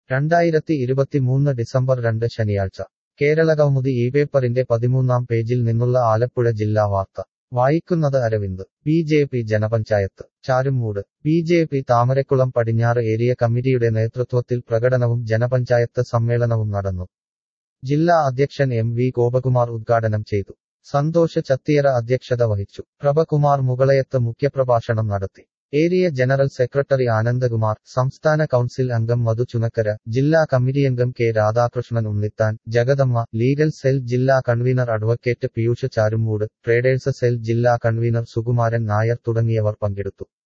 രണ്ടായിരത്തി ഇരുപത്തിമൂന്ന് ഡിസംബർ രണ്ട് ശനിയാഴ്ച കേരളകൗമുദി ഈ പേപ്പറിന്റെ പതിമൂന്നാം പേജിൽ നിന്നുള്ള ആലപ്പുഴ ജില്ലാ വാർത്ത വായിക്കുന്നത് അരവിന്ദ് ബി ജെ പി ജനപഞ്ചായത്ത് Charummood B J P Thamarakkulam പടിഞ്ഞാറ് ഏരിയ കമ്മിറ്റിയുടെ നേതൃത്വത്തിൽ പ്രകടനവും ജനപഞ്ചായത്ത് സമ്മേളനവും നടന്നു ജില്ലാ അധ്യക്ഷൻ എം വി ഗോപകുമാർ ഉദ്ഘാടനം ചെയ്തു സന്തോഷ് ചത്തിയറ അധ്യക്ഷത വഹിച്ചു പ്രഭകുമാർ മുകളയത്ത് മുഖ്യപ്രഭാഷണം നടത്തി ഏരിയ ജനറൽ സെക്രട്ടറി ആനന്ദകുമാർ സംസ്ഥാന കൗൺസിൽ അംഗം മധു ചുനക്കര ജില്ലാ കമ്മിറ്റിയംഗം K Radhakrishnan Unnithan Jagadamma legal cell ജില്ലാ convener advocate Piyush Charummood traders cell ജില്ലാ കൺവീനർ സുകുമാരൻ നായർ തുടങ്ങിയവർ പങ്കെടുത്തു